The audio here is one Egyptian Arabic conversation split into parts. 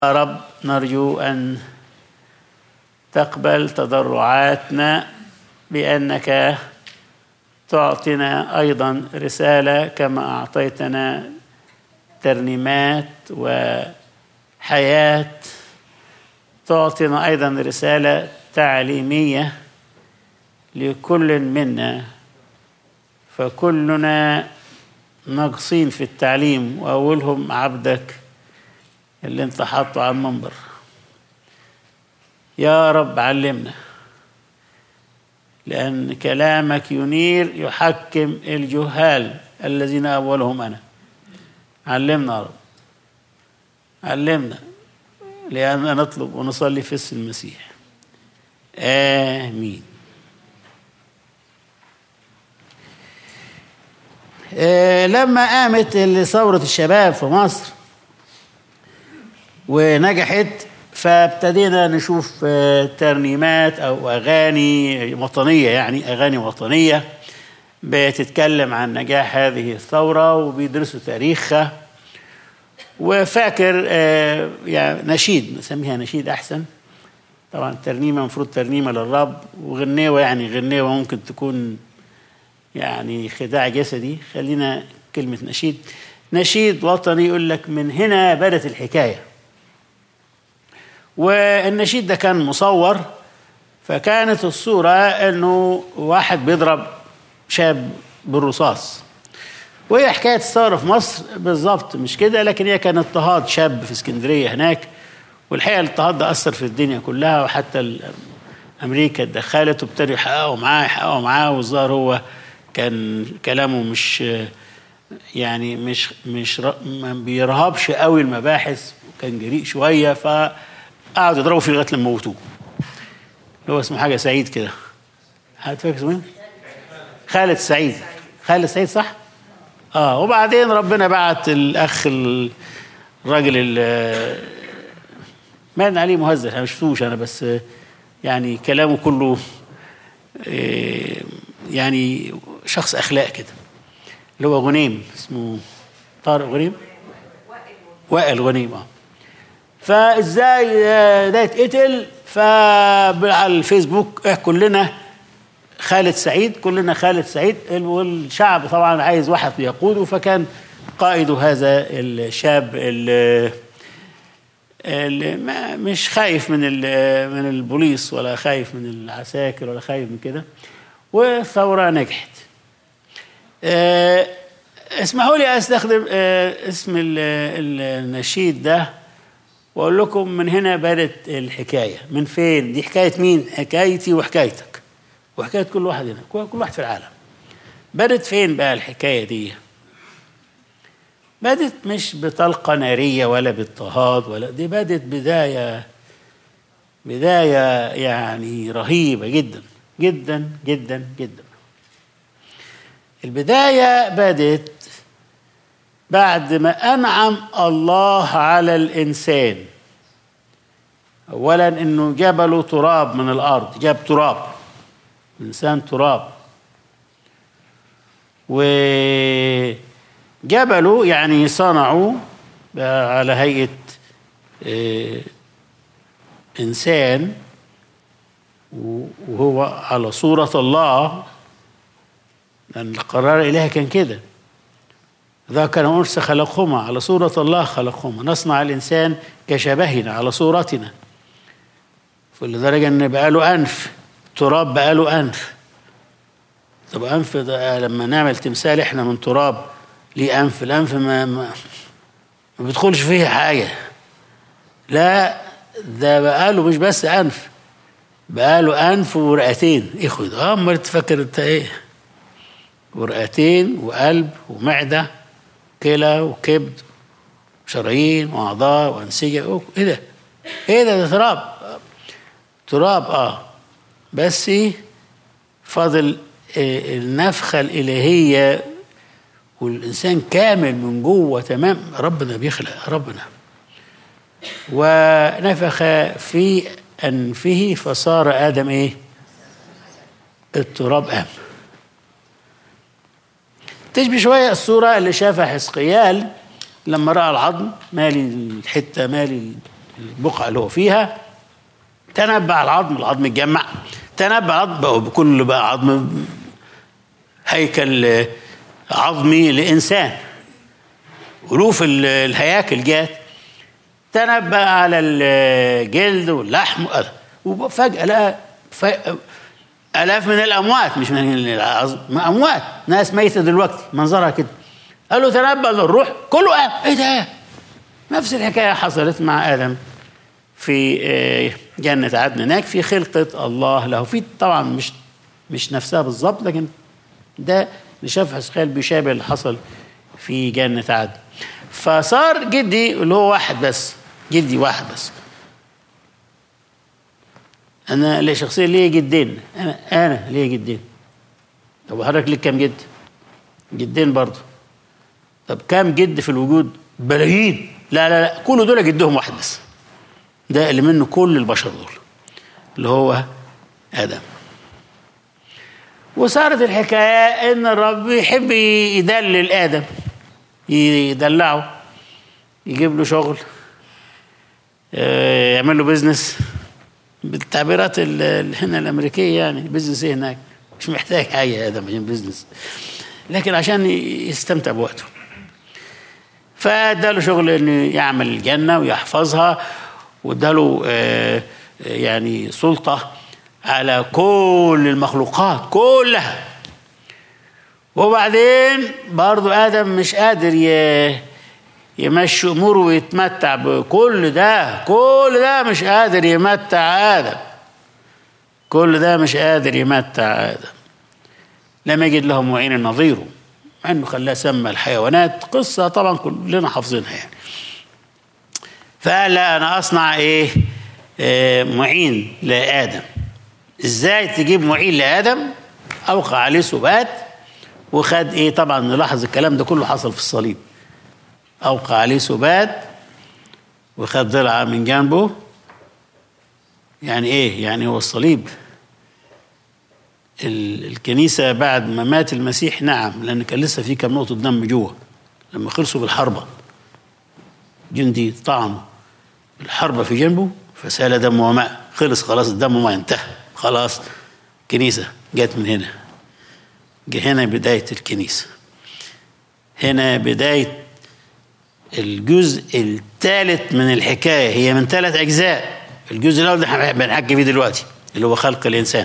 يا رب نرجو أن تقبل تضرعاتنا بأنك تعطينا أيضا رسالة كما أعطيتنا ترنيمات وحياة تعطينا أيضا رسالة تعليمية لكل منا فكلنا ناقصين في التعليم وأولهم عبدك اللي انت حاطه على المنبر يا رب علمنا لأن كلامك ينير يحكم الجهال الذين أولهم أنا علمنا يا رب علمنا لأن نطلب ونصلي في اسم المسيح آمين آه لما قامت ثورة الشباب في مصر ونجحت فابتدينا نشوف ترنيمات او اغاني وطنيه يعني اغاني وطنيه بتتكلم عن نجاح هذه الثوره وبيدرسوا تاريخها وفاكر يعني نشيد نسميها نشيد احسن طبعا ترنيمه المفروض ترنيمه للرب وغنيوه يعني غنيوه ممكن تكون يعني خداع جسدي خلينا كلمه نشيد نشيد وطني يقول لك من هنا بدت الحكايه والنشيد ده كان مصور فكانت الصورة انه واحد بيضرب شاب بالرصاص وهي حكاية الثورة في مصر بالظبط مش كده لكن هي كان اضطهاد شاب في اسكندرية هناك والحقيقة الاضطهاد ده أثر في الدنيا كلها وحتى أمريكا اتدخلت وابتدوا يحققوا معاه يحققوا معاه والظاهر هو كان كلامه مش يعني مش مش ما بيرهبش قوي المباحث وكان جريء شويه ف قعدوا يضربوا فيه لغايه لما موتوه اللي هو اسمه حاجه سعيد كده حد فاكر اسمه ايه؟ خالد سعيد خالد سعيد صح؟ اه وبعدين ربنا بعت الاخ الراجل مان عليه مهزل انا ما شفتوش انا بس يعني كلامه كله يعني شخص اخلاق كده اللي هو غنيم اسمه طارق غنيم وائل غنيم اه فازاي ده يتقتل فعلى الفيسبوك كلنا خالد سعيد كلنا خالد سعيد والشعب طبعا عايز واحد يقوده فكان قائد هذا الشاب اللي, اللي ما مش خايف من من البوليس ولا خايف من العساكر ولا خايف من كده والثوره نجحت اسمحوا لي استخدم اسم النشيد ده واقول لكم من هنا بدت الحكايه من فين دي حكايه مين حكايتي وحكايتك وحكايه كل واحد هنا كل واحد في العالم بدت فين بقى الحكايه دي بدت مش بطلقه ناريه ولا باضطهاد ولا دي بدت بدايه بدايه يعني رهيبه جدا جدا جدا جدا البدايه بدت بعد ما انعم الله على الانسان اولا انه جبله تراب من الارض جاب تراب الانسان تراب وجبله يعني صنعوا على هيئه انسان وهو على صوره الله لان القرار الالهي كان كده ذاك أنس خلقهما على صورة الله خلقهما نصنع الإنسان كشبهنا على صورتنا فلدرجة أن بقى له أنف تراب بقى له أنف طب أنف ده لما نعمل تمثال إحنا من تراب ليه أنف الأنف ما, ما, ما بيدخلش فيه حاجة لا ده بقى له مش بس أنف بقى له أنف ورئتين إخوة أه أمال تفكر أنت إيه ورئتين وقلب ومعده كلى وكبد وشرايين واعضاء وانسجه ايه ده؟ ايه ده ده تراب تراب اه بس فاضل النفخه الالهيه والانسان كامل من جوه تمام ربنا بيخلق ربنا ونفخ في انفه فصار ادم ايه؟ التراب ام تشبه شوية الصورة اللي شافها حزقيال لما رأى العظم مالي الحتة مالي البقعة اللي هو فيها تنبع العظم العظم اتجمع تنبع العظم بقى بكل بقى عظم هيكل عظمي لإنسان ألوف ال- الهياكل جات تنبأ على الجلد واللحم وفجأة لقى ف- آلاف من الأموات مش من العظم ما أموات ناس ميتة دلوقتي منظرها كده قال له تنبأ للروح كله قام إيه ده نفس الحكاية حصلت مع آدم في آه، جنة عدن هناك في خلقة الله له في طبعا مش مش نفسها بالظبط لكن ده اللي شاف حسقيال بيشابه اللي حصل في جنة عدن فصار جدي اللي هو واحد بس جدي واحد بس انا لي شخصيا ليا جدين انا انا ليا جدين طب حضرتك ليك كام جد جدين برضه طب كام جد في الوجود بلايين لا لا لا كل دول جدهم واحد بس ده اللي منه كل البشر دول اللي هو ادم وصارت الحكايه ان الرب يحب يدلل ادم يدلعه يجيب له شغل آه، يعمل له بيزنس بالتعبيرات ال- ال- هنا الامريكيه يعني بيزنس ايه هناك مش محتاج حاجه يا ادم عشان بيزنس لكن عشان يستمتع بوقته فاداله شغل انه يعمل الجنه ويحفظها واداله آه، يعني سلطه على كل المخلوقات كلها وبعدين برضو ادم مش قادر ي- يمشي اموره ويتمتع بكل ده كل ده مش قادر يمتع ادم كل ده مش قادر يمتع ادم لم يجد له معين نظيره مع انه خلاه سمى الحيوانات قصه طبعا كلنا حافظينها يعني فقال لا انا اصنع ايه آه، معين لادم ازاي تجيب معين لادم اوقع عليه سبات وخد ايه طبعا نلاحظ الكلام ده كله حصل في الصليب اوقع عليه سبات وخد ضلعه من جنبه يعني ايه يعني هو الصليب ال- الكنيسة بعد ما مات المسيح نعم لأن كان لسه في كم نقطة دم جوه لما خلصوا بالحربة جندي طعنوا الحربة في جنبه فسال دم وماء خلص خلاص الدم ما انتهى خلاص كنيسة جت من هنا جه هنا بداية الكنيسة هنا بداية الجزء الثالث من الحكاية هي من ثلاث أجزاء الجزء الأول ده احنا بنحكي فيه دلوقتي اللي هو خلق الإنسان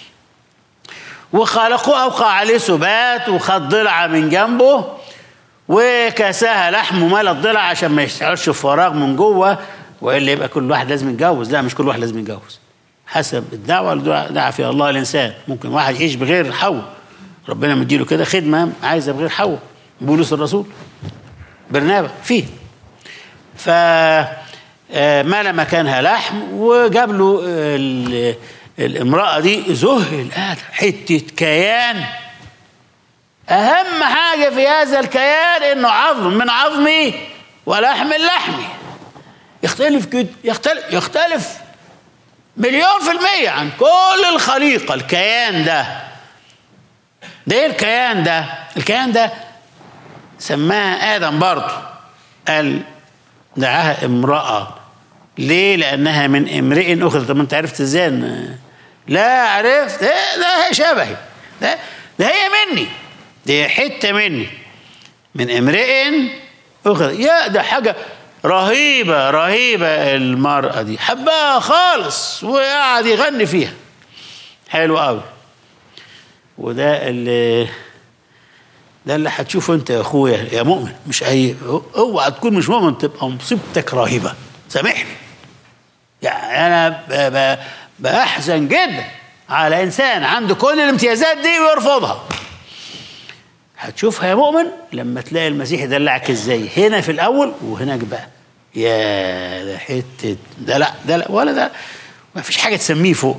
وخلقه أوقع عليه سبات وخد ضلعة من جنبه وكساها لحم وملى الضلع عشان ما يشتغلش في فراغ من جوه والا يبقى كل واحد لازم يتجوز لا مش كل واحد لازم يتجوز حسب الدعوه اللي دعا فيها الله الانسان ممكن واحد يعيش بغير حواء ربنا مديله كده خدمه عايزه بغير حواء بولس الرسول برنابا فيه ف آه، مال مكانها لحم وجاب له ال- الامرأة دي ذهل آدم حتة كيان أهم حاجة في هذا الكيان إنه عظم من عظمي ولحم من لحمي يختلف كده يختلف يختلف مليون في المية عن كل الخليقة الكيان ده ده ايه الكيان ده الكيان ده سماها آدم برضه قال دعاها امرأة ليه لأنها من امرئ أخذ طب ما أنت عرفت إزاي إن- لا عرفت إيه ده هي شبهي ده, ده هي مني دي حتة مني من امرئ أخذ يا ده حاجة رهيبة رهيبة المرأة دي حبها خالص وقعد يغني فيها حلو قوي وده اللي ده اللي هتشوفه انت يا اخويا يا مؤمن مش اي اوعى تكون مش مؤمن تبقى مصيبتك رهيبه سامحني يعني انا ب- ب- باحزن جدا على انسان عنده كل الامتيازات دي ويرفضها هتشوفها يا مؤمن لما تلاقي المسيح يدلعك ازاي هنا في الاول وهناك بقى يا ده حته ده لا ده لا ولا ده ما فيش حاجه تسميه فوق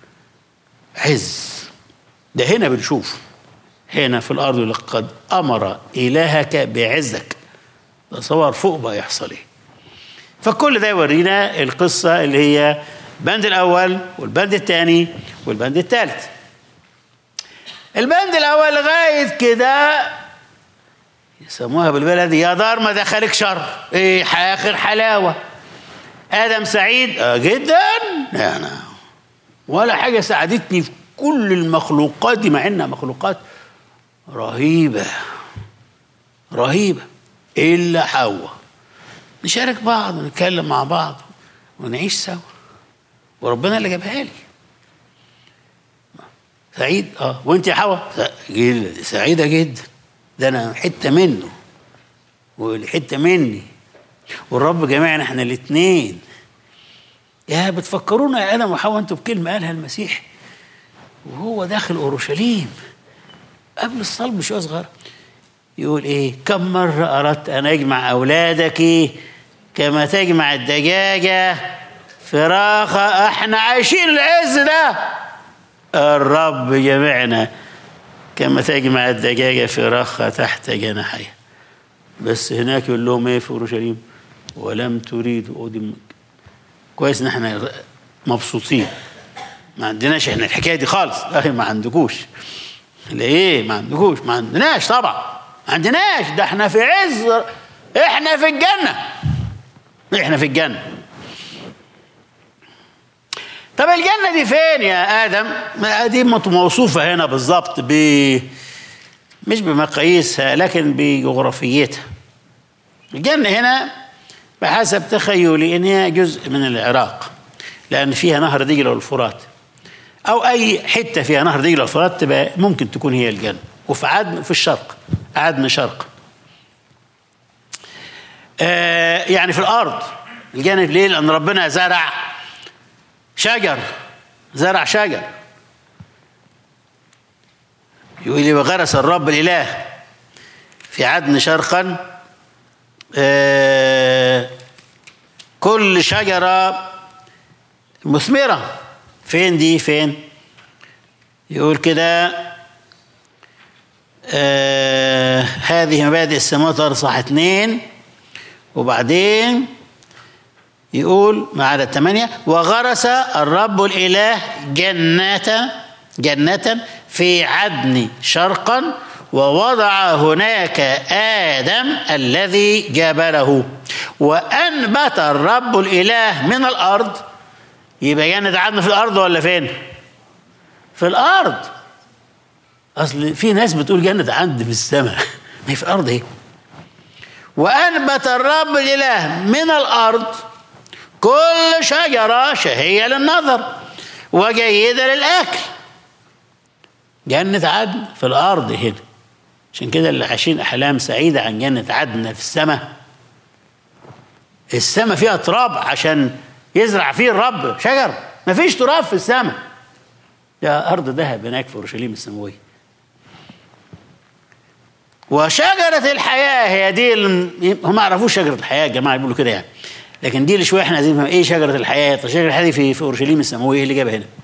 عز ده هنا بنشوف هنا في الارض لقد امر الهك بعزك تصور فوق بقى يحصل ايه فكل ده يورينا القصه اللي هي البند الاول والبند الثاني والبند الثالث البند الاول لغايه كده يسموها بالبلدي يا دار ما دخلك شر ايه اخر حلاوه ادم سعيد آه جدا يعني ولا حاجه ساعدتني في كل المخلوقات دي مع انها مخلوقات رهيبه رهيبه الا حواء نشارك بعض ونتكلم مع بعض ونعيش سوا وربنا اللي جابها لي سعيد اه وانت يا حواء سعيده جدا ده انا حته منه والحته مني والرب جمعنا احنا الاثنين يا بتفكرونا يا ادم وحواء انتوا بكلمه قالها المسيح وهو داخل اورشليم قبل الصلب شويه صغير يقول ايه كم مره اردت ان اجمع اولادك كما تجمع الدجاجه فراخه احنا عايشين العز ده الرب جمعنا كما تجمع الدجاجه فراخه تحت جناحيها بس هناك يقول لهم ايه في اورشليم ولم تريدوا أدم كويس ان احنا مبسوطين ما عندناش احنا الحكايه دي خالص اه ما عندكوش ليه ما عندكوش ما عندناش طبعا ما عندناش ده احنا في عز احنا في الجنه احنا في الجنه طب الجنه دي فين يا ادم دي موصوفه هنا بالظبط ب مش بمقاييسها لكن بجغرافيتها الجنه هنا بحسب تخيلي ان هي جزء من العراق لان فيها نهر دجله والفرات او اي حته فيها نهر دجله والفرات تبقى ممكن تكون هي الجنه وفي عدن في الشرق عدن شرق آه يعني في الارض الجنه ليه لان ربنا زرع شجر زرع شجر يقول لي وغرس الرب الاله في عدن شرقا آه كل شجره مثمره فين دي فين يقول كده آه هذه مبادئ السماوات والارض صح اتنين وبعدين يقول مع عدد ثمانية وغرس الرب الإله جنة جنة في عدن شرقا ووضع هناك آدم الذي جبله وأنبت الرب الإله من الأرض يبقى جنة عدن في الأرض ولا فين؟ في الأرض أصل في ناس بتقول جنة عدن في السماء ما هي في الأرض إيه؟ وأنبت الرب الإله من الأرض كل شجرة شهية للنظر وجيدة للأكل جنة عدن في الأرض هنا عشان كده اللي عايشين أحلام سعيدة عن جنة عدن في السماء السماء فيها تراب عشان يزرع فيه الرب شجر مفيش تراب في السماء يا أرض ذهب هناك في أورشليم السماوية وشجرة الحياة هي دي هم ما يعرفوش شجرة الحياة يا جماعة بيقولوا كده يعني لكن دي اللي شويه احنا عايزين نفهم ايه شجره الحياه طب شجره الحياه دي في في اورشليم السماويه ايه اللي جابها هنا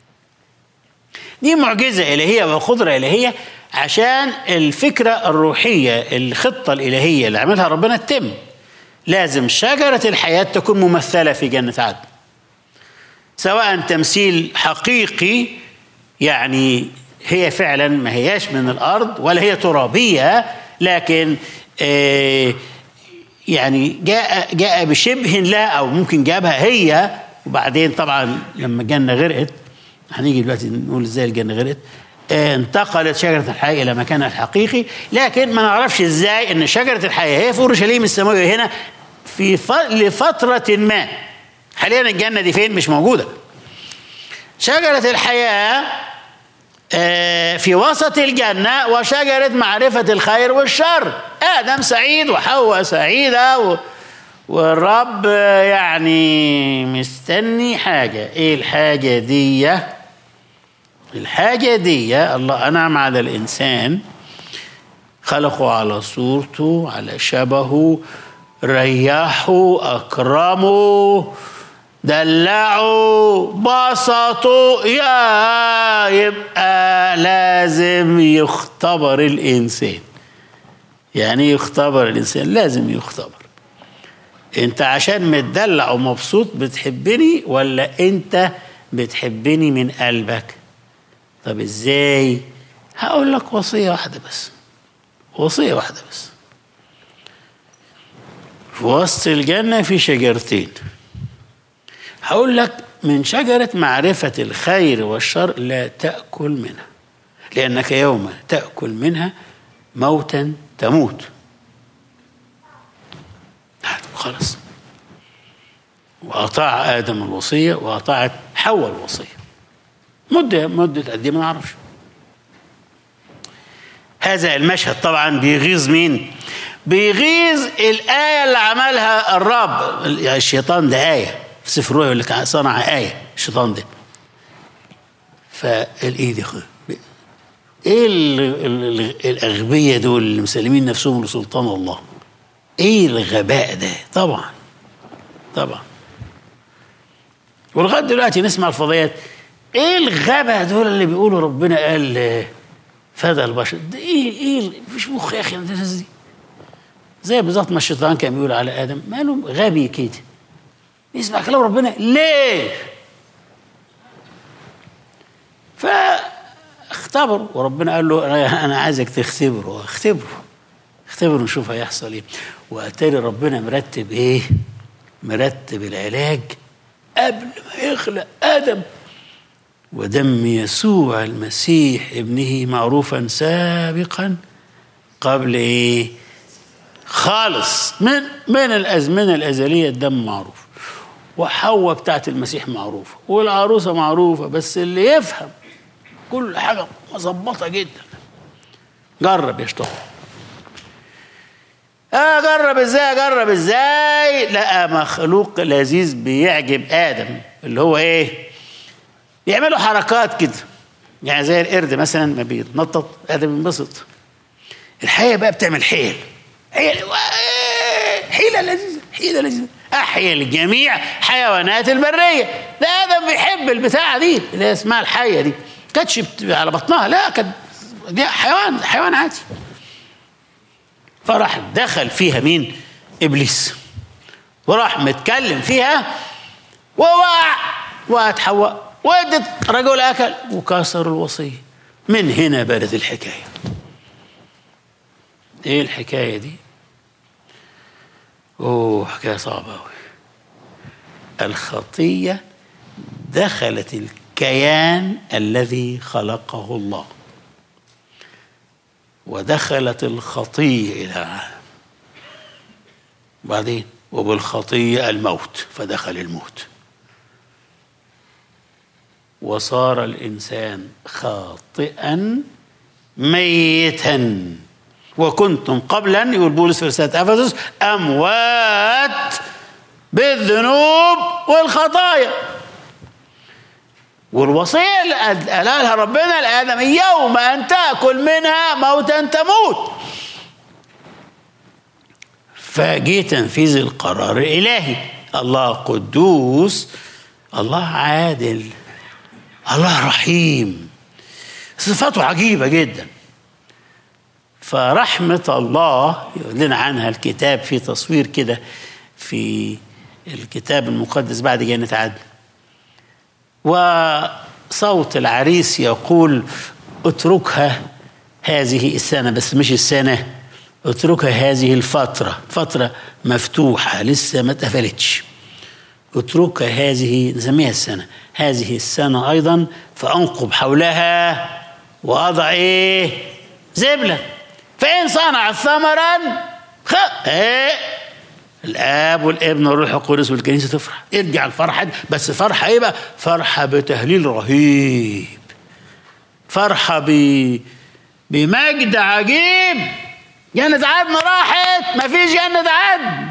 دي معجزه الهيه وقدره الهيه عشان الفكره الروحيه الخطه الالهيه اللي عملها ربنا تتم لازم شجره الحياه تكون ممثله في جنه عدن سواء تمثيل حقيقي يعني هي فعلا ما هياش من الارض ولا هي ترابيه لكن آه يعني جاء جاء بشبه لا او ممكن جابها هي وبعدين طبعا لما الجنه غرقت هنيجي دلوقتي نقول ازاي الجنه غرقت اه انتقلت شجره الحياه الى مكانها الحقيقي لكن ما نعرفش ازاي ان شجره الحياه هي في اورشليم السماويه هنا في ف... لفتره ما حاليا الجنه دي فين مش موجوده شجره الحياه في وسط الجنة وشجرة معرفة الخير والشر آدم سعيد وحواء سعيدة و... والرب يعني مستني حاجة إيه الحاجة دي الحاجة دي الله أنعم على الإنسان خلقه على صورته على شبهه ريحه أكرمه دلعوا بسطوا يا يبقى لازم يختبر الانسان يعني يختبر الانسان لازم يختبر انت عشان متدلع ومبسوط بتحبني ولا انت بتحبني من قلبك طب ازاي هقول لك وصيه واحده بس وصيه واحده بس في وسط الجنه في شجرتين هقول لك من شجرة معرفة الخير والشر لا تأكل منها لأنك يوم تأكل منها موتا تموت خلاص وأطاع آدم الوصية وأطاعت حواء الوصية مدة مدة قد إيه ما نعرفش هذا المشهد طبعا بيغيظ مين؟ بيغيظ الآية اللي عملها الرب الشيطان ده آية في سفر الرؤيا اللي صنع آية الشيطان ده فالإيه دي ايه الاغبياء دول اللي مسلمين نفسهم لسلطان الله ايه الغباء ده طبعا طبعا ولغايه دلوقتي نسمع الفضائيات ايه الغباء دول اللي بيقولوا ربنا قال فدى البشر ده ايه ايه مش مخ يا اخي الناس دي زي بالظبط ما الشيطان كان بيقول على ادم ماله غبي كده يسمع كلام ربنا ليه فاختبروا وربنا قال له انا عايزك تختبره اختبره اختبره نشوف هيحصل ايه واتاري ربنا مرتب ايه مرتب العلاج قبل ما يخلق ادم ودم يسوع المسيح ابنه معروفا سابقا قبل ايه خالص من من الازمنه الازليه الدم معروف وحواء بتاعت المسيح معروفه والعروسه معروفه بس اللي يفهم كل حاجه مظبطه جدا جرب يشتغل اجرب ازاي اجرب ازاي لقى مخلوق لذيذ بيعجب ادم اللي هو ايه بيعملوا حركات كده يعني زي القرد مثلا ما بيتنطط ادم بينبسط الحياه بقى بتعمل حيل حيل حيله لذيذه حيله لذيذه احيا لجميع حيوانات البريه ده ادم بيحب البتاعه دي اللي هي اسمها الحيه دي كانتش على بطنها لا كانت دي حيوان حيوان عادي فراح دخل فيها مين ابليس وراح متكلم فيها ووقع وقعت حواء وادت رجل اكل وكسر الوصيه من هنا بدت الحكايه ايه الحكايه دي اوه حكايه صعبه قوي الخطيه دخلت الكيان الذي خلقه الله ودخلت الخطيه الى العالم بعدين وبالخطيه الموت فدخل الموت وصار الانسان خاطئا ميتا وكنتم قبلا يقول بولس في رساله افسس اموات بالذنوب والخطايا والوصيه اللي قالها ربنا لادم يوم ان تاكل منها موتا تموت فجي تنفيذ القرار الالهي الله قدوس الله عادل الله رحيم صفاته عجيبه جدا فرحمه الله يقول لنا عنها الكتاب في تصوير كده في الكتاب المقدس بعد جنة عدن وصوت العريس يقول اتركها هذه السنة بس مش السنة اتركها هذه الفترة فترة مفتوحة لسه ما اتقفلتش اتركها هذه نسميها السنة هذه السنة أيضا فأنقب حولها وأضع إيه زبلة فإن صنعت ثمرا خ إيه الاب والابن والروح القدس والكنيسه تفرح ارجع الفرحه دي بس فرحه ايه بقى فرحه بتهليل رهيب فرحه ب بمجد عجيب جنة عدن راحت ما فيش جنة عدن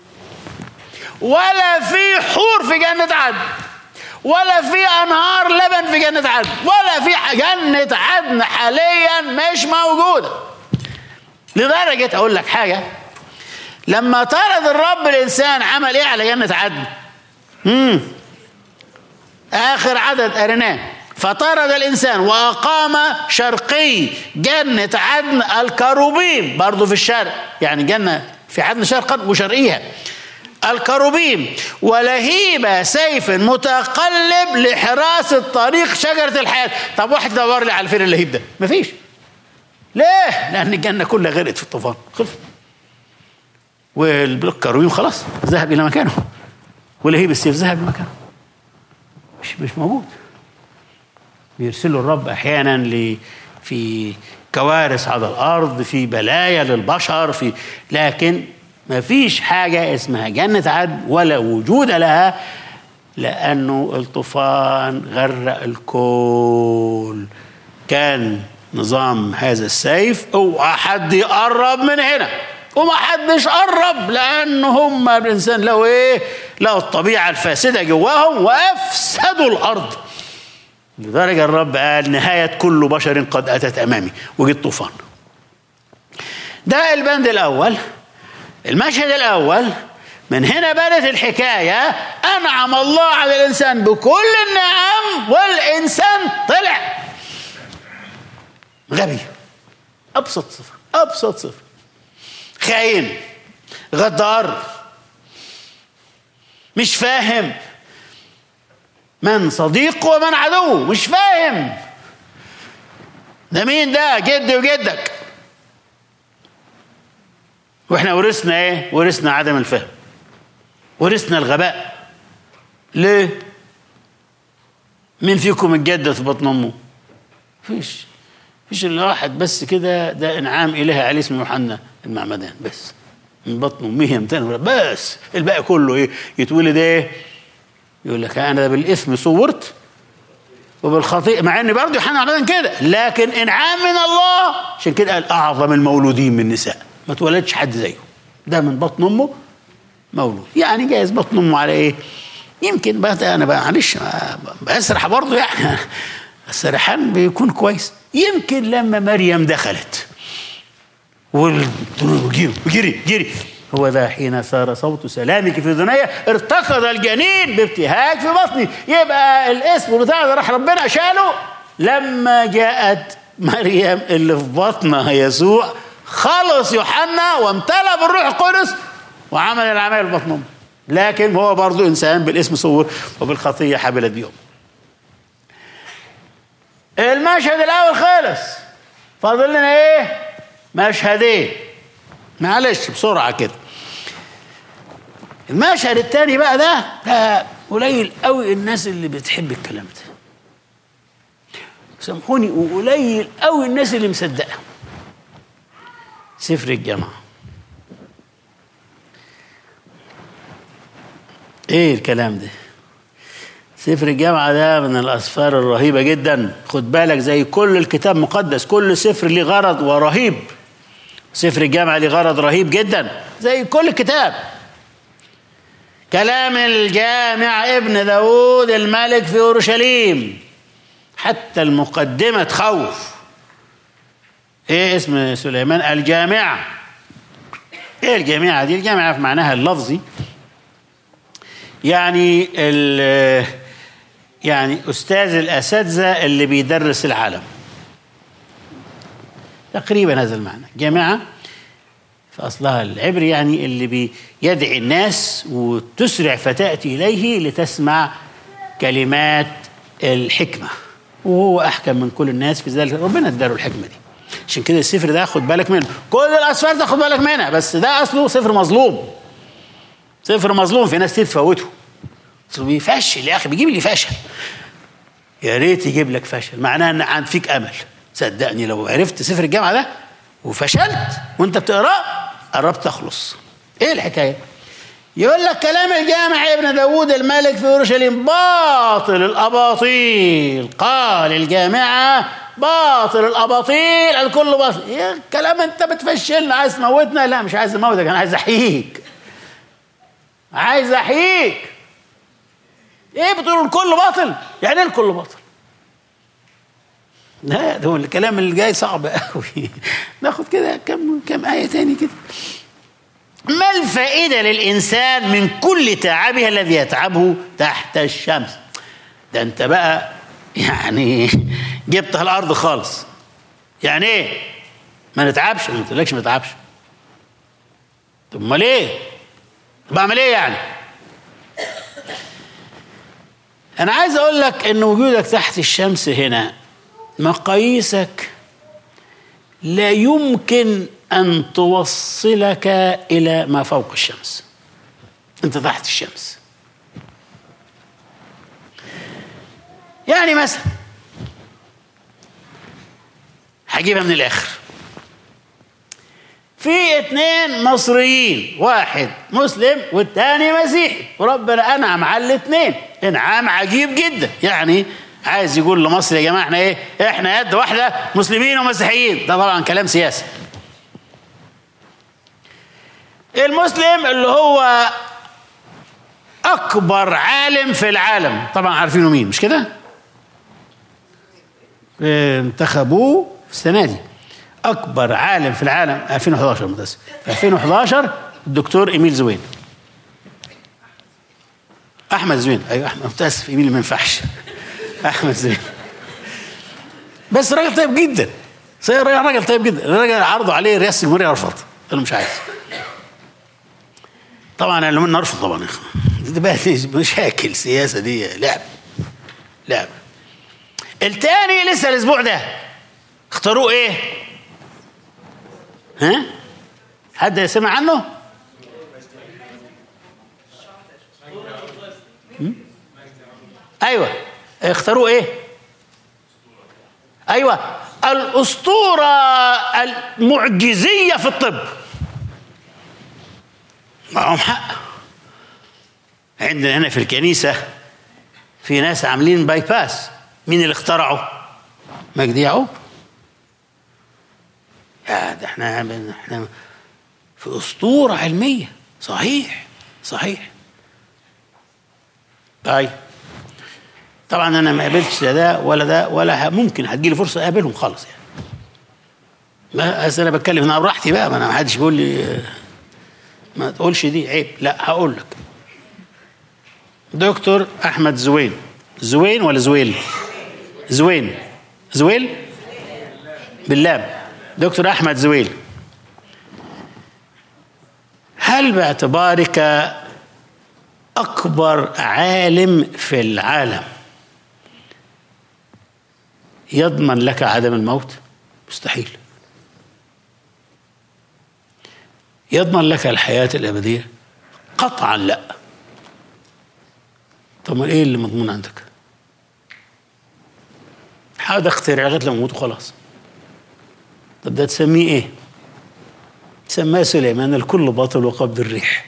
ولا في حور في جنة عدن ولا في انهار لبن في جنة عدن ولا في جنة عدن حاليا مش موجودة لدرجة اقول لك حاجة لما طرد الرب الانسان عمل ايه على جنه عدن امم اخر عدد قريناه فطرد الانسان واقام شرقي جنه عدن الكروبيم برضه في الشرق يعني جنه في عدن شرقا وشرقيها الكروبيم ولهيب سيف متقلب لحراسة طريق شجرة الحياة طب واحد دور لي على فين اللهيب ده مفيش ليه لأن الجنة كلها غرقت في الطوفان خلص والكروبيم خلاص ذهب الى مكانه ولهيب السيف ذهب لمكانه مش مش موجود بيرسله الرب احيانا ل في كوارث على الارض في بلايا للبشر في لكن ما فيش حاجه اسمها جنه عدن ولا وجود لها لانه الطوفان غرق الكل كان نظام هذا السيف اوعى حد يقرب من هنا وما حدش قرب لان هم الانسان لو ايه لو الطبيعه الفاسده جواهم وافسدوا الارض لدرجه الرب قال نهايه كل بشر قد اتت امامي وجه الطوفان ده البند الاول المشهد الاول من هنا بدات الحكايه انعم الله على الانسان بكل النعم والانسان طلع غبي ابسط صفه ابسط صفه خاين غدار مش فاهم من صديق ومن عدو مش فاهم ده مين ده جدي وجدك واحنا ورثنا ايه ورثنا عدم الفهم ورثنا الغباء ليه مين فيكم الجده في بطن امه فيش فيش الا واحد بس كده ده انعام الهي عليه اسمه يوحنا المعمدان بس من بطن امه يمتن بس الباقي كله ايه يتولد ايه يقول لك انا بالاثم صورت وبالخطيئه مع ان برضه يوحنا المعمدان كده لكن انعام من الله عشان كده قال اعظم المولودين من النساء ما اتولدش حد زيه ده من بطن امه مولود يعني جايز بطن امه على ايه يمكن بقى انا بقى معلش بسرح برضه يعني السرحان بيكون كويس يمكن لما مريم دخلت وجري جري جري هو ذا حين صار صوت سلامك في ذنية ارتقد الجنين بابتهاج في بطني يبقى الاسم بتاع ده راح ربنا شاله لما جاءت مريم اللي في بطنها يسوع خلص يوحنا وامتلأ بالروح القدس وعمل العمل في بطنهم لكن هو برضه انسان بالاسم صور وبالخطيه حبلت بيهم المشهد الاول خلص فاضل لنا ايه مشهدين معلش بسرعه كده المشهد الثاني بقى ده ده قليل قوي الناس اللي بتحب الكلام ده سامحوني وقليل قوي الناس اللي مصدقه سفر الجامعه ايه الكلام ده سفر الجامعة ده من الأسفار الرهيبة جدا خد بالك زي كل الكتاب مقدس كل سفر ليه غرض ورهيب سفر الجامعة ليه غرض رهيب جدا زي كل الكتاب كلام الجامع ابن داود الملك في أورشليم حتى المقدمة تخوف ايه اسم سليمان الجامعة ايه الجامعة دي الجامعة في معناها اللفظي يعني يعني استاذ الاساتذه اللي بيدرس العالم تقريبا هذا المعنى جامعه في اصلها العبري يعني اللي بيدعي الناس وتسرع فتاتي اليه لتسمع كلمات الحكمه وهو احكم من كل الناس في ذلك ربنا اداله الحكمه دي عشان كده السفر ده خد بالك منه كل الاسفار ده خد بالك منها بس ده اصله سفر مظلوم سفر مظلوم في ناس تفوته بيفشل يا اخي بيجيب لي فشل يا ريت يجيب لك فشل معناها ان عند فيك امل صدقني لو عرفت سفر الجامعه ده وفشلت وانت بتقراه قربت تخلص ايه الحكايه يقول لك كلام الجامع ابن داود الملك في اورشليم باطل الاباطيل قال الجامعه باطل الاباطيل الكل باطل يا كلام انت بتفشلنا عايز تموتنا لا مش عايز اموتك انا عايز احييك عايز احييك ايه بتقول الكل باطل يعني ايه الكل باطل لا ده هو الكلام اللي جاي صعب قوي ناخد كده كم كم ايه تاني كده ما الفائده للانسان من كل تعبه الذي يتعبه تحت الشمس ده انت بقى يعني جبتها الارض خالص يعني ايه ما نتعبش ما قلتلكش ما نتعبش طب امال ايه طب اعمل ايه يعني انا عايز اقول لك ان وجودك تحت الشمس هنا مقاييسك لا يمكن ان توصلك الى ما فوق الشمس انت تحت الشمس يعني مثلا هجيبها من الاخر في اتنين مصريين واحد مسلم والتاني مسيحي وربنا انعم على الاتنين انعام عجيب جدا يعني عايز يقول لمصر يا جماعه احنا ايه احنا يد واحده مسلمين ومسيحيين ده طبعا كلام سياسي المسلم اللي هو اكبر عالم في العالم طبعا عارفينه مين مش كده انتخبوه السنه دي اكبر عالم في العالم 2011 متاسف في 2011 الدكتور ايميل زوين احمد زوين ايوه احمد متاسف ايميل ما ينفعش احمد زوين بس راجل طيب جدا راجل طيب جدا الراجل عرضوا عليه رئاسه الجمهوريه رفض قال مش عايز طبعا انا من نرفض طبعا دي بقى مشاكل سياسه دي لعب لعب التاني لسه الاسبوع ده اختاروه ايه ها حد سمع عنه ايوه اختاروه ايه ايوه الاسطوره المعجزيه في الطب معهم حق عندنا هنا في الكنيسه في ناس عاملين باي باس مين اللي اخترعه مجدي يعقوب يا ده احنا احنا في اسطوره علميه صحيح صحيح طيب طبعا انا ما قابلتش لا ده ولا ده ولا ممكن هتجيلي فرصه اقابلهم خالص يعني ما انا بتكلم هنا براحتي بقى ما انا ما حدش بيقول لي ما تقولش دي عيب لا هقول لك دكتور احمد زوين زوين ولا زويل زوين زويل باللام دكتور احمد زويل هل باعتبارك اكبر عالم في العالم يضمن لك عدم الموت مستحيل يضمن لك الحياه الابديه قطعا لا طب ايه اللي مضمون عندك حاول اخترع لغايه لما اموت وخلاص طب ده تسميه ايه سماه سليمان الكل باطل وقبض الريح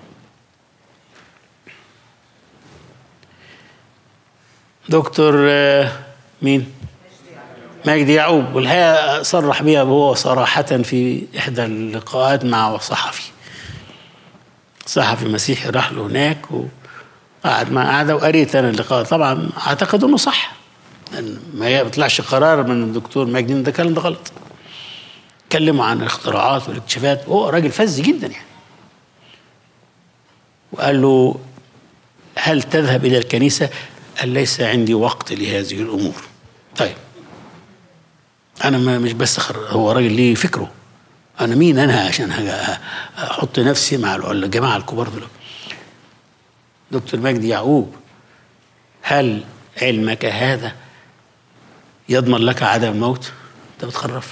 دكتور مين مجدي يعقوب والحقيقه صرح بها هو صراحه في احدى اللقاءات مع صحفي صحفي مسيحي راح له هناك وقعد مع قعده وقريت انا اللقاء طبعا اعتقد انه صح لان ما بيطلعش قرار من الدكتور مجدي ده الكلام ده غلط اتكلموا عن الاختراعات والاكتشافات هو راجل فز جدا يعني وقال له هل تذهب الى الكنيسه قال ليس عندي وقت لهذه الامور طيب انا ما مش بس هو راجل ليه فكره انا مين انا عشان احط نفسي مع الجماعه الكبار دول دكتور مجدي يعقوب هل علمك هذا يضمن لك عدم الموت انت بتخرف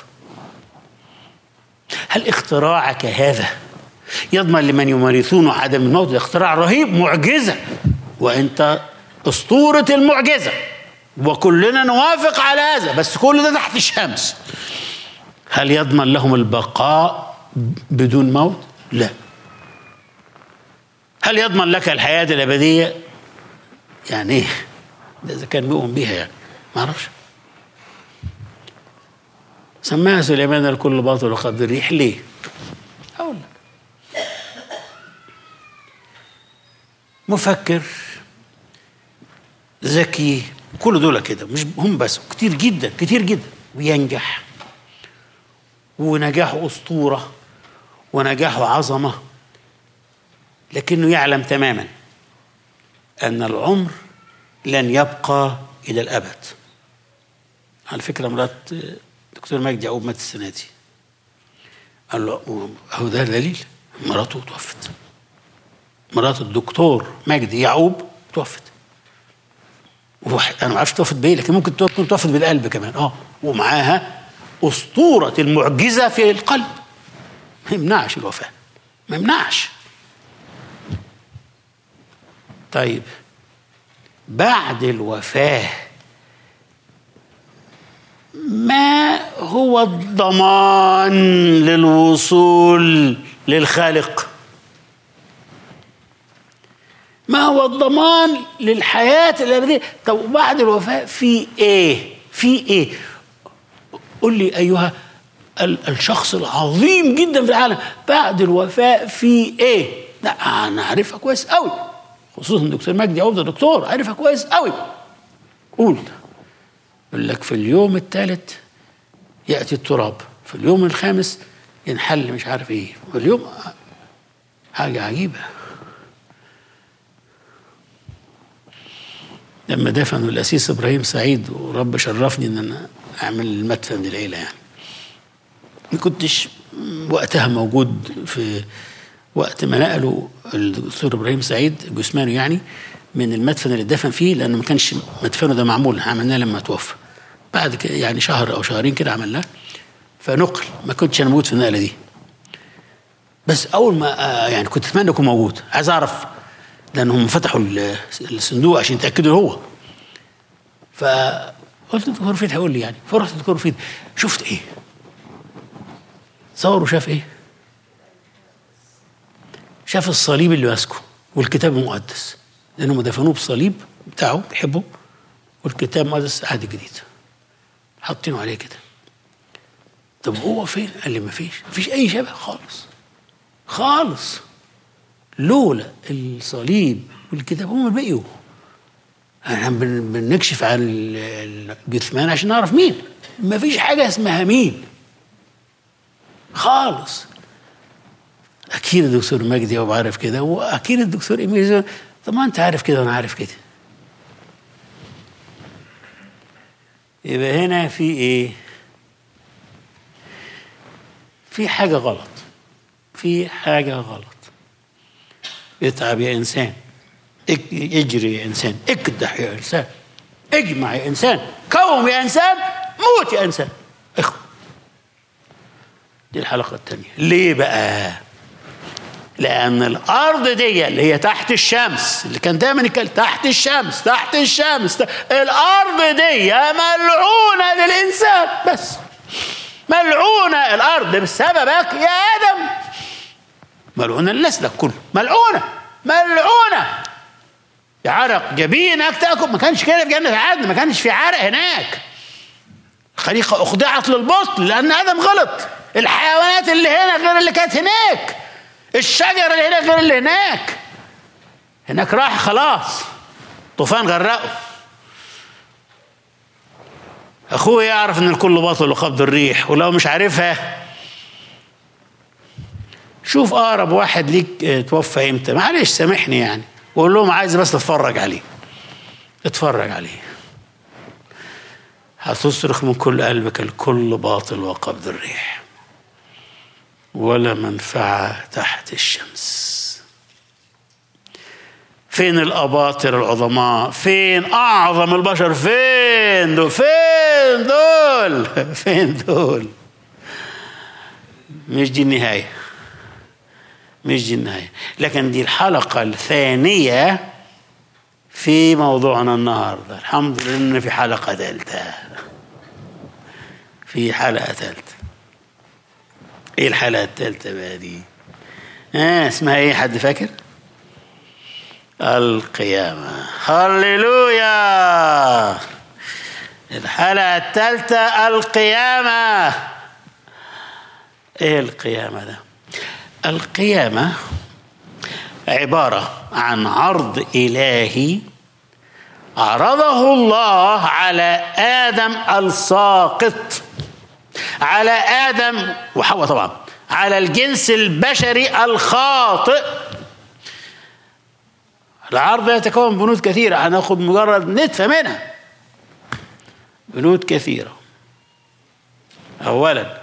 هل اختراعك هذا يضمن لمن يمارسونه عدم الموت ده اختراع رهيب معجزه وانت اسطوره المعجزه وكلنا نوافق على هذا بس كل ده تحت الشمس هل يضمن لهم البقاء بدون موت لا هل يضمن لك الحياه الابديه يعني ايه ده اذا كان بيؤمن بيها يعني ما اعرفش سماها سليمان الكل باطل وقد الريح ليه؟ أقول لك مفكر ذكي كل دول كده مش هم بس كتير جدا كتير جدا وينجح ونجاحه أسطورة ونجاحه عظمة لكنه يعلم تماما أن العمر لن يبقى إلى الأبد على فكرة مرات دكتور مجدي يعقوب مات السنه دي قال له هو ده دليل مراته توفت مرات الدكتور مجدي يعقوب توفت انا ما اعرفش توفت بايه لكن ممكن تكون توفت بالقلب كمان اه ومعاها اسطوره المعجزه في القلب ما يمنعش الوفاه ما يمنعش طيب بعد الوفاه هو الضمان للوصول للخالق ما هو الضمان للحياة الأبدية طب بعد الوفاة في إيه في إيه قل لي أيها الشخص العظيم جدا في العالم بعد الوفاة في إيه لا أنا عارفها كويس قوي خصوصا دكتور مجدي عوضة دكتور عارفها كويس قوي قول يقول لك في اليوم الثالث يأتي التراب في اليوم الخامس ينحل مش عارف ايه واليوم حاجة عجيبة لما دفنوا الأسيس إبراهيم سعيد ورب شرفني إن أنا أعمل المدفن للعيلة يعني ما كنتش وقتها موجود في وقت ما نقلوا الدكتور إبراهيم سعيد جثمانه يعني من المدفن اللي اتدفن فيه لأنه ما كانش مدفنه ده معمول عملناه لما توفى بعد كده يعني شهر أو شهرين كده عملناه فنقل ما كنتش أنا موجود في النقلة دي بس أول ما يعني كنت أتمنى أكون موجود عايز أعرف لانهم فتحوا الصندوق عشان يتاكدوا هو فقلت الدكتور فيد هيقول لي يعني فرحت الدكتور فيد شفت ايه تصور وشاف ايه شاف الصليب اللي ماسكه والكتاب المقدس لانهم دفنوه بالصليب بتاعه بيحبه والكتاب المقدس عهد جديد حاطينه عليه كده طب هو فين؟ قال لي ما فيش ما فيش اي شبه خالص خالص لولا الصليب والكتاب هم بقيوا احنا بنكشف عن الجثمان عشان نعرف مين ما فيش حاجة اسمها مين خالص أكيد الدكتور مجدي هو عارف كده وأكيد الدكتور إيميل طب ما أنت عارف كده وأنا عارف كده يبقى هنا في إيه؟ في حاجة غلط في حاجة غلط اتعب يا انسان اجري يا انسان اكدح يا انسان اجمع يا انسان قوم يا انسان موت يا انسان اخوة دي الحلقة الثانية ليه بقى لأن الأرض دي اللي هي تحت الشمس اللي كان دايما يتكلم تحت الشمس تحت الشمس الأرض دي ملعونة للإنسان بس ملعونة الأرض بسببك يا آدم ملعونة لنسلك كله ملعونة ملعونة عرق جبينك تاكل ما كانش كده في جنة عدن ما كانش في عرق هناك الخليقة أخضعت للبطل لأن آدم غلط الحيوانات اللي هنا غير اللي كانت هناك الشجر اللي هنا غير اللي هناك هناك راح خلاص طوفان غرقه أخوه يعرف إن الكل باطل وقبض الريح ولو مش عارفها شوف اقرب واحد ليك توفى امتى معلش سامحني يعني وقول لهم عايز بس اتفرج عليه اتفرج عليه هتصرخ من كل قلبك الكل باطل وقبض الريح ولا منفعة تحت الشمس فين الأباطر العظماء فين أعظم البشر فين دول فين دول فين دول مش دي النهايه مش دي النهاية لكن دي الحلقة الثانية في موضوعنا النهاردة الحمد لله إن في حلقة ثالثة في حلقة ثالثة إيه الحلقة الثالثة بقى دي؟ آه اسمها إيه حد فاكر؟ القيامة هللويا الحلقة الثالثة القيامة إيه القيامة ده؟ القيامة عبارة عن عرض إلهي عرضه الله على آدم الساقط على آدم وحواء طبعا على الجنس البشري الخاطئ العرض يتكون بنود كثيرة هناخد مجرد نتفة منها بنود كثيرة أولا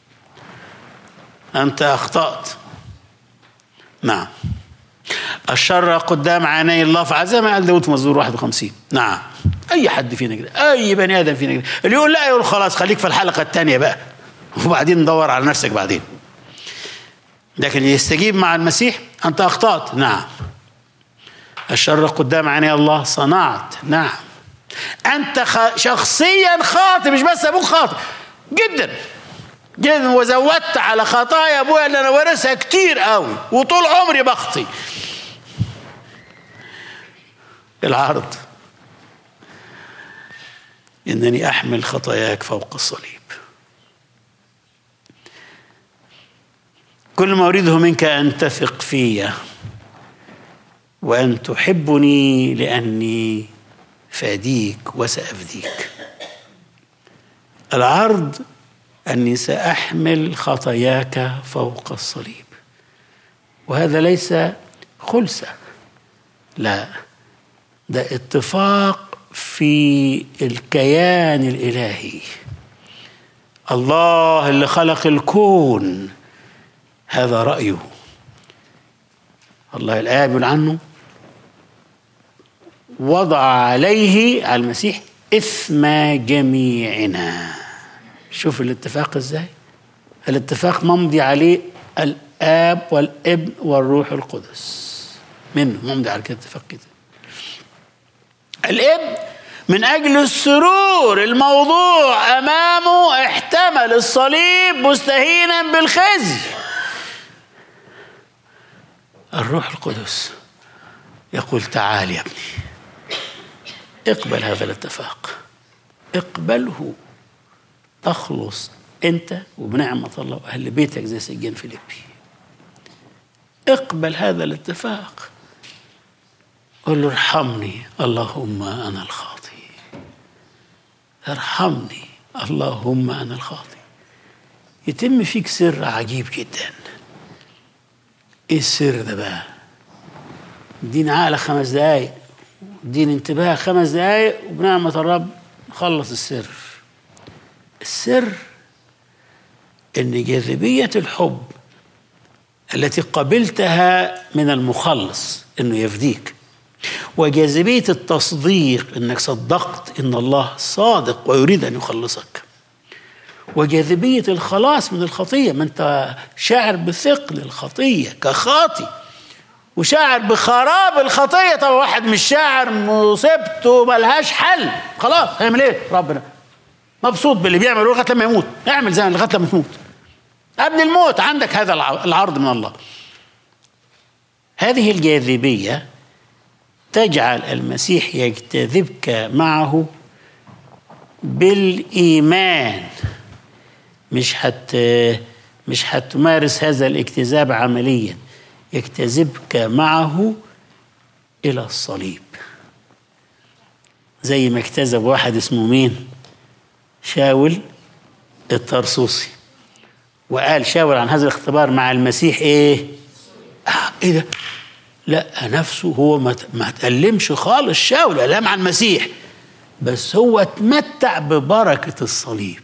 أنت أخطأت نعم الشر قدام عيني الله فعل زي ما قال داود في مزمور 51 نعم اي حد فينا كده اي بني ادم فينا كده اللي يقول لا يقول خلاص خليك في الحلقه الثانيه بقى وبعدين ندور على نفسك بعدين لكن يستجيب مع المسيح انت اخطات نعم الشر قدام عيني الله صنعت نعم انت خ... شخصيا خاطئ مش بس ابوك خاطئ جدا جدا وزودت على خطايا ابويا اللي انا وارثها كتير قوي وطول عمري بخطي العرض انني احمل خطاياك فوق الصليب كل ما اريده منك ان تثق في وان تحبني لاني فاديك وسافديك العرض اني ساحمل خطاياك فوق الصليب وهذا ليس خلسه لا ده اتفاق في الكيان الالهي الله اللي خلق الكون هذا رايه الله الاب يقول عنه وضع عليه على المسيح اثم جميعنا شوف الاتفاق ازاي الاتفاق ممضي عليه الاب والابن والروح القدس منه ممضي على كده اتفاق كده الابن من اجل السرور الموضوع امامه احتمل الصليب مستهينا بالخزي الروح القدس يقول تعال يا ابني اقبل هذا الاتفاق اقبله تخلص انت وبنعمة الله واهل بيتك زي سجان فيليبي اقبل هذا الاتفاق قل له ارحمني اللهم انا الخاطي ارحمني اللهم انا الخاطي يتم فيك سر عجيب جدا ايه السر ده بقى اديني عقل خمس دقايق اديني انتباه خمس دقايق وبنعمة الرب نخلص السر السر ان جاذبية الحب التي قبلتها من المخلص انه يفديك وجاذبية التصديق انك صدقت ان الله صادق ويريد ان يخلصك وجاذبية الخلاص من الخطية ما انت شاعر بثقل الخطية كخاطي وشاعر بخراب الخطية طب واحد مش شاعر مصيبته ملهاش حل خلاص هيعمل ايه ربنا مبسوط باللي بيعمله لغاية لما يموت اعمل زي لغاية لما تموت قبل الموت عندك هذا العرض من الله هذه الجاذبية تجعل المسيح يجتذبك معه بالإيمان مش حت مش هتمارس هذا الاجتذاب عمليا يجتذبك معه الى الصليب زي ما اجتذب واحد اسمه مين شاول الطرسوسي وقال شاول عن هذا الاختبار مع المسيح ايه آه ايه ده لا نفسه هو ما تألمش خالص شاول ألام عن المسيح بس هو اتمتع ببركة الصليب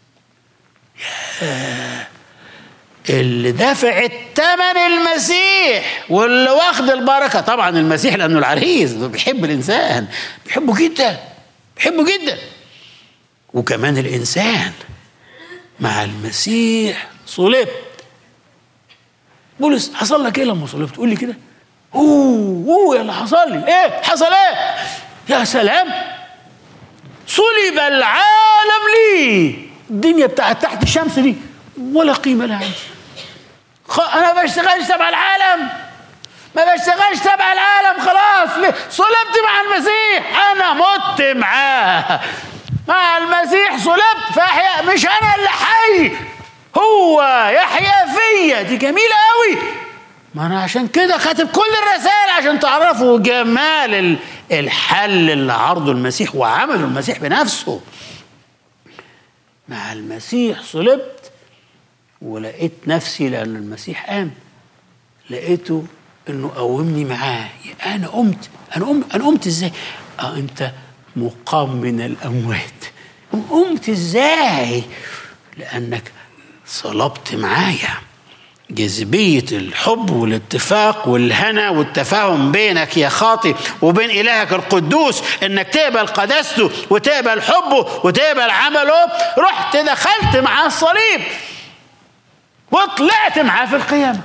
اللي دافع الثمن المسيح واللي واخد البركة طبعا المسيح لأنه العريس بيحب الإنسان بيحبه جدا بيحبه جدا وكمان الإنسان مع المسيح صلبت بولس حصل لك ايه لما صلبت تقول لي كده اوه اوه اللي حصل لي ايه حصل ايه يا سلام صلب العالم لي الدنيا بتاعت تحت الشمس دي ولا قيمه لها عندي انا ما بشتغلش تبع العالم ما بشتغلش تبع العالم خلاص صلبت مع المسيح انا مت معاه مع المسيح صلبت فاحيا مش انا اللي حي هو يحيا فيا دي جميله قوي ما انا عشان كده كاتب كل الرسائل عشان تعرفوا جمال الحل اللي عرضه المسيح وعمله المسيح بنفسه مع المسيح صلبت ولقيت نفسي لأن المسيح قام لقيته انه قومني معاه انا قمت انا قمت انا قمت ازاي؟ اه انت مقام من الاموات قمت ازاي؟ لانك صلبت معايا جاذبية الحب والاتفاق والهنا والتفاهم بينك يا خاطي وبين إلهك القدوس إنك تقبل قداسته وتقبل حبه وتقبل عمله رحت دخلت معاه الصليب وطلعت معاه في القيامة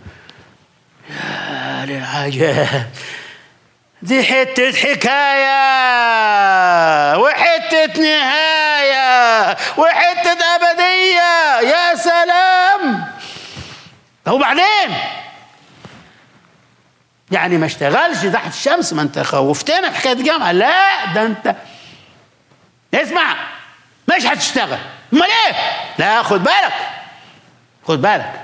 يا للعجاب دي حتة حكاية وحتة نهاية وحتة أبد طب وبعدين يعني ما اشتغلش تحت الشمس ما انت خوفتنا بحكايه الجامعه لا ده انت اسمع مش هتشتغل امال ايه لا خد بالك خد بالك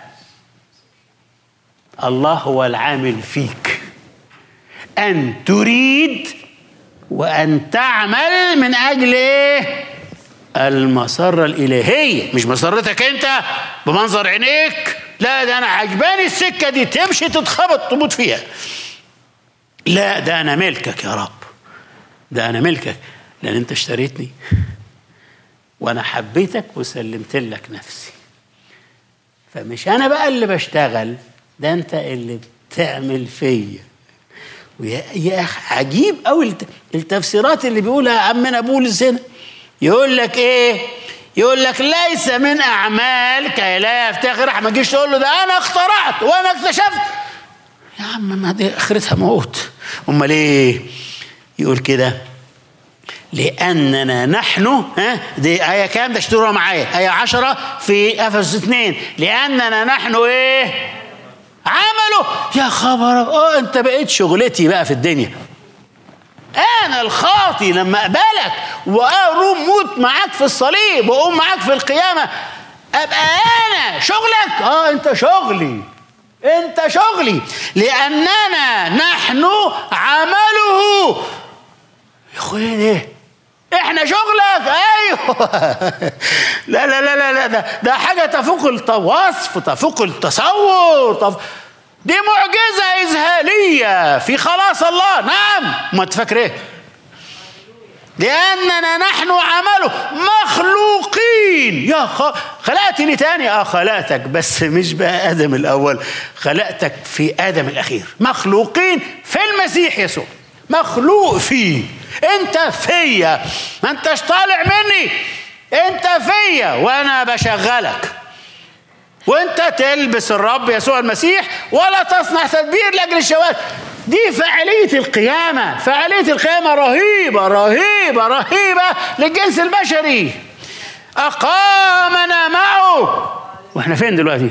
الله هو العامل فيك ان تريد وان تعمل من اجل ايه المسرة الإلهية مش مسرتك أنت بمنظر عينيك لا ده أنا عجباني السكة دي تمشي تتخبط تموت فيها لا ده أنا ملكك يا رب ده أنا ملكك لأن أنت اشتريتني وأنا حبيتك وسلمت لك نفسي فمش أنا بقى اللي بشتغل ده أنت اللي بتعمل فيا ويا يا أخي عجيب قوي التفسيرات اللي بيقولها عمنا بولس هنا يقول لك ايه يقول لك ليس من اعمال كي لا يفتخر ما تجيش تقول له ده انا اخترعت وانا اكتشفت يا عم ما دي اخرتها موت امال ايه يقول كده لأننا نحن ها دي آية كام ده اشتروها معايا آية عشرة في أفسس اثنين لأننا نحن إيه عمله يا خبر اه انت بقيت شغلتي بقى في الدنيا انا الخاطي لما اقبلك واقوم موت معاك في الصليب واقوم معاك في القيامه ابقى انا شغلك اه انت شغلي انت شغلي لاننا نحن عمله يا اخويا ايه احنا شغلك ايوه لا لا لا لا لا ده, ده حاجه تفوق الوصف تفوق التصور تفوق دي معجزة إذهالية في خلاص الله نعم ما تفكر إيه لأننا نحن عمله مخلوقين يا خ... خلقتني تاني اه خلقتك بس مش بقى آدم الأول خلقتك في آدم الأخير مخلوقين في المسيح يسوع مخلوق فيه انت فيا ما انتش طالع مني انت فيا وانا بشغلك وانت تلبس الرب يسوع المسيح ولا تصنع تدبير لاجل الشواذ دي فعالية القيامة فعالية القيامة رهيبة رهيبة رهيبة للجنس البشري أقامنا معه واحنا فين دلوقتي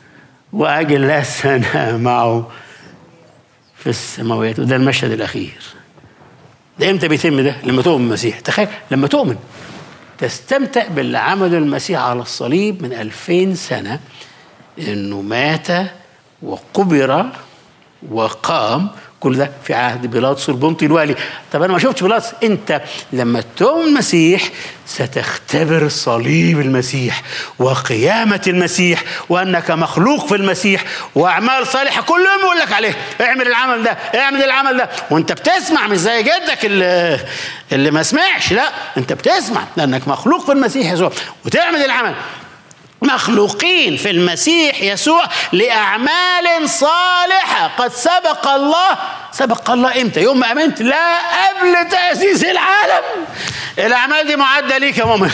وأجلسنا معه في السماوات وده المشهد الأخير ده امتى بيتم ده لما تؤمن المسيح تخيل لما تؤمن تستمتع باللي عمله المسيح على الصليب من ألفين سنة انه مات وقبر وقام كل ده في عهد بيلاطس البنطي الوالي طب انا ما شفتش بيلاطس انت لما تؤمن المسيح ستختبر صليب المسيح وقيامة المسيح وانك مخلوق في المسيح واعمال صالحة كل يوم يقول لك عليه اعمل العمل ده اعمل العمل ده وانت بتسمع مش زي جدك اللي, اللي ما سمعش لا انت بتسمع لانك مخلوق في المسيح يسوع وتعمل العمل مخلوقين في المسيح يسوع لأعمال صالحة قد سبق الله سبق الله امتى يوم ما امنت لا قبل تأسيس العالم الأعمال دي معدة ليك يا مؤمن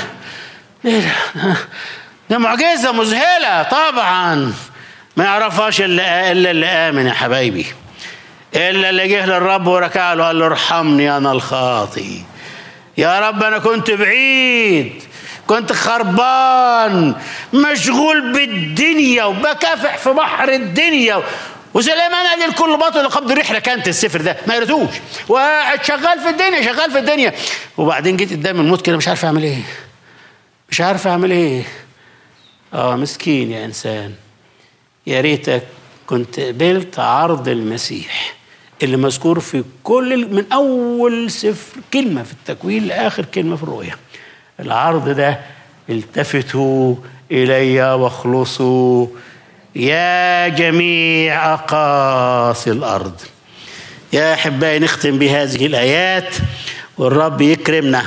ده معجزة مذهلة طبعا ما يعرفهاش إلا إلا اللي آمن يا حبايبي إلا اللي جه للرب وركع له قال له ارحمني أنا الخاطي يا رب أنا كنت بعيد كنت خربان مشغول بالدنيا وبكافح في بحر الدنيا وسليمان قال الكل باطل قبض الرحله كانت السفر ده ما قريتوش وقاعد شغال في الدنيا شغال في الدنيا وبعدين جيت قدام الموت كده مش عارف اعمل ايه مش عارف اعمل ايه اه مسكين يا انسان يا ريتك كنت قبلت عرض المسيح اللي مذكور في كل من اول سفر كلمه في التكوين لاخر كلمه في الرؤيا العرض ده التفتوا الي واخلصوا يا جميع اقاصي الارض يا احبائي نختم بهذه الايات والرب يكرمنا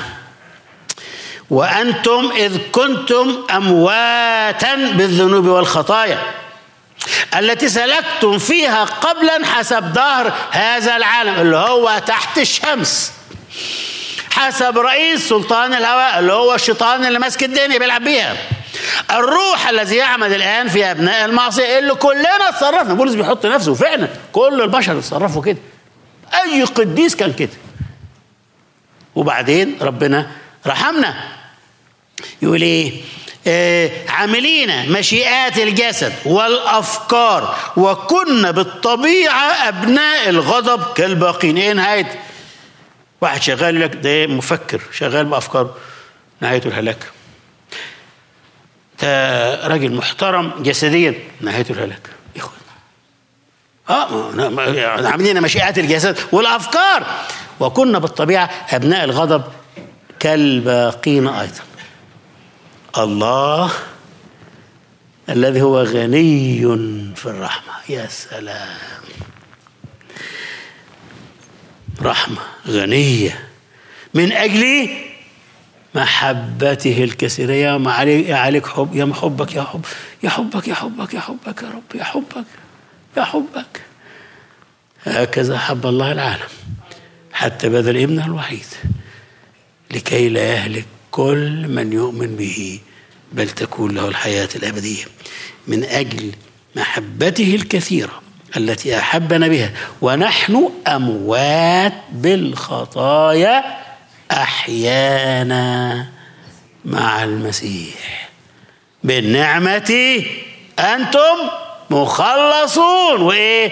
وانتم اذ كنتم امواتا بالذنوب والخطايا التي سلكتم فيها قبلا حسب ظهر هذا العالم اللي هو تحت الشمس حسب رئيس سلطان الهواء اللي هو الشيطان اللي ماسك الدنيا بيلعب بيها الروح الذي يعمل الان في ابناء المعصيه اللي كلنا اتصرفنا بولس بيحط نفسه فعلا كل البشر اتصرفوا كده اي قديس كان كده وبعدين ربنا رحمنا يقول ايه آه، عاملين مشيئات الجسد والافكار وكنا بالطبيعه ابناء الغضب كالباقين ايه نهايه واحد شغال لك ده مفكر شغال بافكاره نهايته الهلاك ده راجل محترم جسديا نهايته الهلاك يا اخوان اه عاملين مشيئات الجسد والافكار وكنا بالطبيعه ابناء الغضب كالباقين ايضا الله الذي هو غني في الرحمه يا سلام رحمه غنيه من اجل محبته الكثيرة يا ما عليك يا عليك حب يا حبك يا حب يا حبك يا حبك يا حبك يا رب يا حبك يا حبك هكذا حب الله العالم حتى بذل ابنه الوحيد لكي لا يهلك كل من يؤمن به بل تكون له الحياة الأبدية من أجل محبته الكثيرة التي أحبنا بها ونحن أموات بالخطايا أحيانا مع المسيح بالنعمة أنتم مخلصون وإيه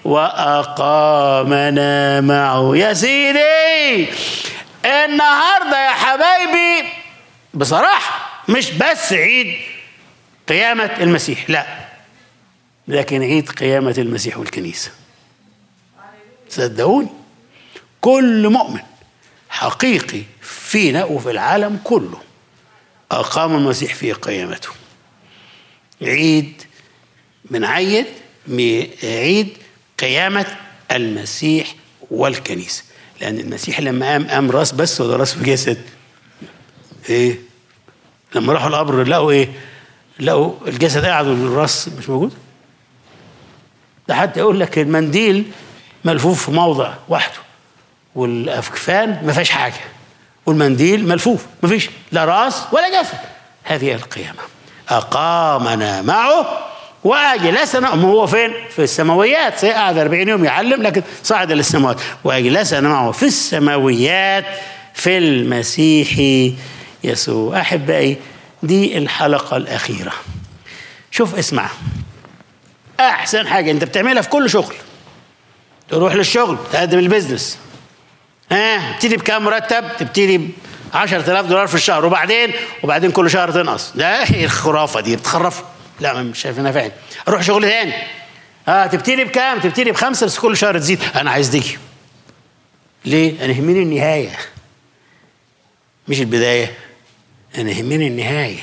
وأقامنا معه يا سيدي النهاردة يا حبايبي بصراحة مش بس عيد قيامة المسيح لا لكن عيد قيامة المسيح والكنيسة صدقوني كل مؤمن حقيقي فينا وفي العالم كله أقام المسيح في قيامته عيد بنعيد عيد قيامة المسيح والكنيسة لأن المسيح لما قام قام راس بس ولا راس وجسد إيه لما راحوا القبر لقوا إيه لقوا الجسد قاعد والراس مش موجود ده حتى يقول لك المنديل ملفوف في موضع وحده والأكفان ما فيهاش حاجة والمنديل ملفوف ما فيش لا راس ولا جسد هذه القيامة أقامنا معه وأجلسنا ما هو فين؟ في السماويات سيقعد 40 يوم يعلم لكن صعد للسماوات وأجلسنا معه في السماويات في المسيح يسوع أحبائي دي الحلقة الأخيرة شوف اسمع أحسن حاجة أنت بتعملها في كل شغل تروح للشغل تقدم البيزنس ها تبتدي بكام مرتب تبتدي ب 10000 دولار في الشهر وبعدين وبعدين كل شهر تنقص ده ايه الخرافه دي بتخرفوا لا مش شايف انها فعلا اروح شغل تاني اه تبتدي بكام تبتدي بخمسه بس كل شهر تزيد انا عايز دي ليه انا يهمني النهايه مش البدايه انا يهمني النهايه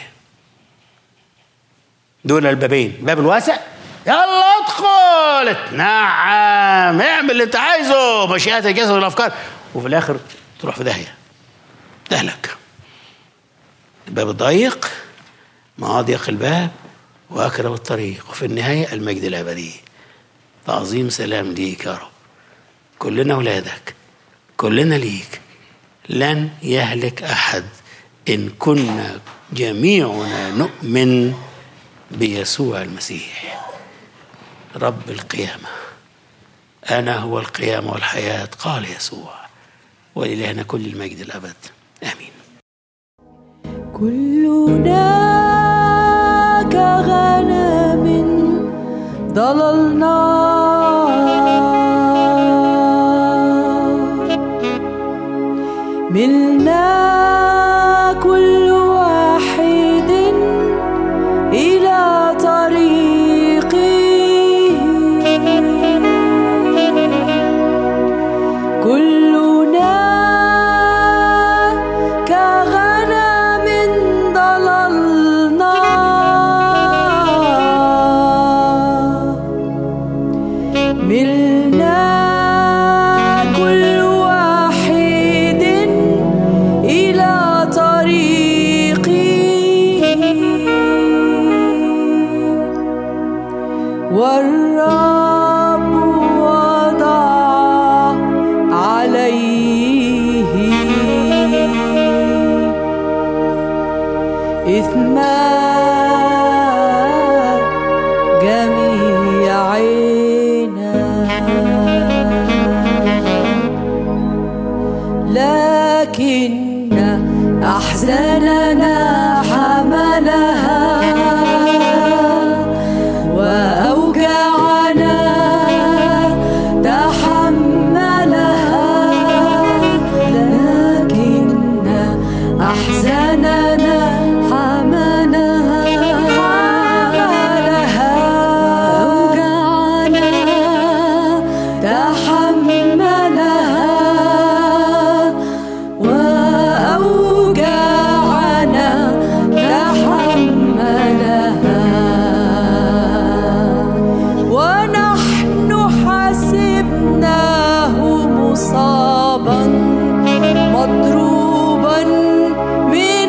دول البابين باب الواسع يلا ادخل نعم اعمل اللي انت عايزه مشيئات الجسد والافكار وفي الاخر تروح في داهيه تهلك الباب الضيق ما اضيق الباب واكرم الطريق وفي النهايه المجد الابدي تعظيم سلام ليك يا رب كلنا اولادك كلنا ليك لن يهلك احد ان كنا جميعنا نؤمن بيسوع المسيح رب القيامة أنا هو القيامة والحياة قال يسوع ولإلهنا كل المجد الأبد آمين كلنا كغنم ضللنا ملنا كل واحد إلى طريقه كلنا كغنم ضللنا ملنا كل واحد إلى طريقه والرب وضع عليه إثم جميعنا لكن أحزاننا حملها أحزاننا حملها حملها أوجعنا تحملها وأوجعنا تحملها ونحن حسبناه مصابا مضروبا من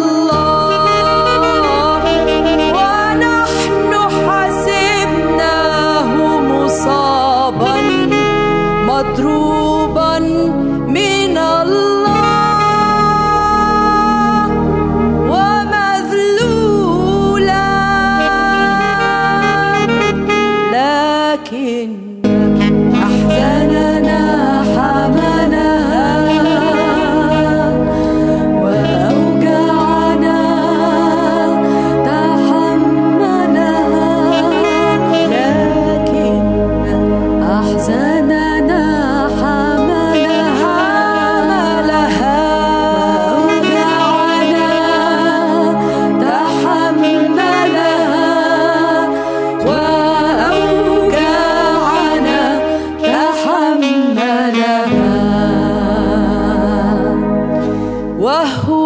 الله ونحن حسبناه مصابا مضروبا من الله ومذلولا لكن أحزاننا حملها وأوجعنا تحملها لكن أحزاننا حملها حملها وأوجعنا تحملها وأوجعنا تحملها وهو